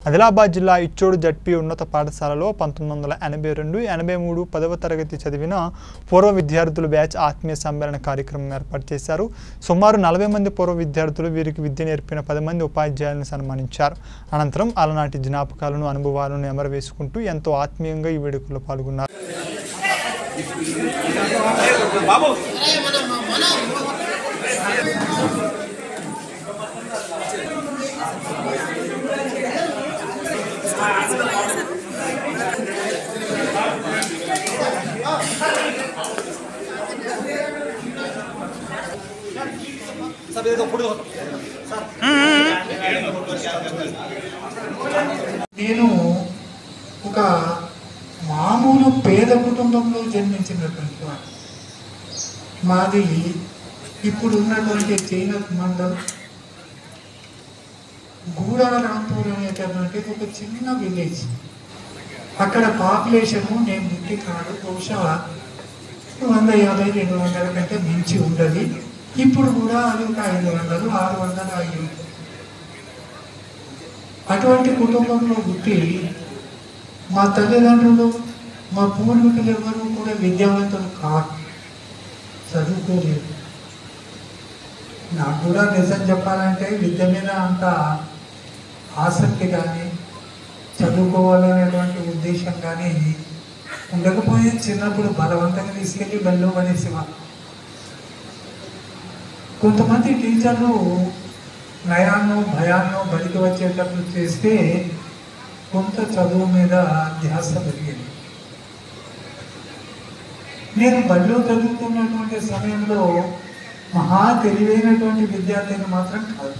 ఆదిలాబాద్ జిల్లా ఇచ్చోడు జడ్పీ ఉన్నత పాఠశాలలో పంతొమ్మిది వందల ఎనభై రెండు ఎనభై మూడు పదవ తరగతి చదివిన పూర్వ విద్యార్థుల బ్యాచ్ ఆత్మీయ సమ్మేళన కార్యక్రమం ఏర్పాటు చేశారు సుమారు నలభై మంది పూర్వ విద్యార్థులు వీరికి విద్య నేర్పిన పది మంది ఉపాధ్యాయులను సన్మానించారు అనంతరం అలనాటి జ్ఞాపకాలను అనుభవాలను నెమరవేసుకుంటూ ఎంతో ఆత్మీయంగా ఈ వేడుకల్లో పాల్గొన్నారు నేను ఒక మామూలు పేద కుటుంబంలో జన్మించినటువంటి వాడు మాది ఇప్పుడు ఉన్నటువంటి చైనత్ మండల్ గూడారాంపూర్ అనేటటువంటి ఒక చిన్న విలేజ్ అక్కడ పాపులేషను నేను పుట్టి కాదు బహుశా వంద యాభై రెండు వందల కంటే మించి ఉండదు ఇప్పుడు కూడా అది ఒక ఐదు వందలు ఆరు వందలు అయి ఉంటుంది అటువంటి కుటుంబంలో పుట్టి మా తల్లిదండ్రులు మా పూర్వీకులు ఎవరు కూడా విద్యావంతులు కాదు చదువుకోలేదు నాకు కూడా నిజం చెప్పాలంటే విద్య మీద అంత ఆసక్తి కానీ చదువుకోవాలనేటువంటి ఉద్దేశం కానీ ఉండకపోయే చిన్నప్పుడు బలవంతంగా తీసుకెళ్ళి వెళ్ళు అనేసేవాళ్ళు కొంతమంది టీచర్లు నయాన్నో భయాన్నో బడికి వచ్చేటప్పుడు చేస్తే కొంత చదువు మీద ధ్యాస పెరిగింది నేను బడిలో చదువుతున్నటువంటి సమయంలో మహా తెలివైనటువంటి విద్యార్థిని మాత్రం కాదు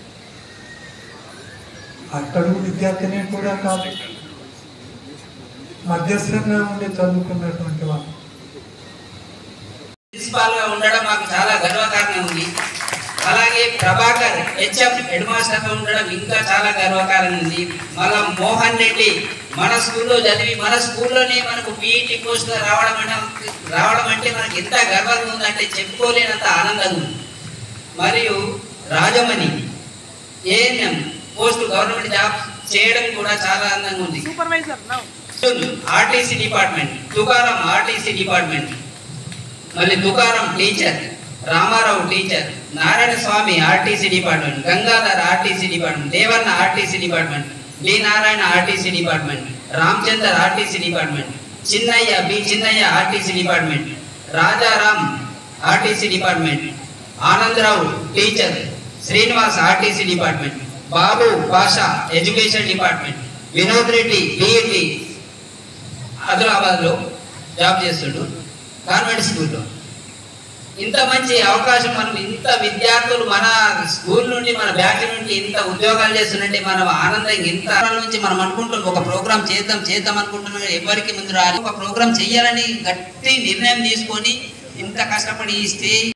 అక్కడు విద్యార్థిని కూడా కాదు మధ్యస్థంగా ఉండి చదువుకున్నటువంటి వాళ్ళు ప్రిన్సిపాల్ గా ఉండడం మాకు చాలా గర్వకారణం ఉంది అలాగే ప్రభాకర్ హెచ్ఎం హెడ్ మాస్టర్ గా ఉండడం ఇంకా చాలా గర్వకారణం ఉంది మళ్ళా మోహన్ రెడ్డి మన స్కూల్లో చదివి మన స్కూల్లోనే మనకు పీఈటీ పోస్ట్ రావడం అంటే రావడం అంటే మనకి ఎంత గర్వంగా ఉందంటే చెప్పుకోలేనంత ఆనందంగా ఉంది మరియు Rajamani ANM post government job చేయడం కూడా చాలా ఆనందంగా ఉంది RTC department Tukaram RTC department మళ్ళీ Tukaram teacher Ramarao teacher Narayana Swamy RTC department Gangadhar RTC department Devanna RTC department B Narayana RTC department Ramachandar RTC department Chinnaiah B Chinnaiah RTC department Rajaram RTC department Anandarao teacher Srinivas RTC department Babu Pasha education department Vinod Reddy BET ఆదిలాబాద్లో job చేస్తుండు convent స్కూల్లో ఇంత మంచి అవకాశం మనం ఇంత విద్యార్థులు మన స్కూల్ నుండి మన బ్యాచ్ నుండి ఇంత ఉద్యోగాలు చేస్తున్నట్టే మనం ఆనందంగా ఇంత కాలం నుంచి మనం అనుకుంటున్నాం ఒక ప్రోగ్రామ్ చేద్దాం చేద్దాం అనుకుంటున్నాం కానీ ఎవరికి ముందు రాలి ఒక ప్రోగ్రామ్ చేయాలని గట్టి నిర్ణయం తీసుకొని ఇంత కష్టపడి ఈ స్టేజ్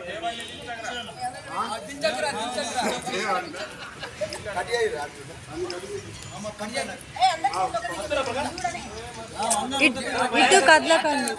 ఇటు కదలకండి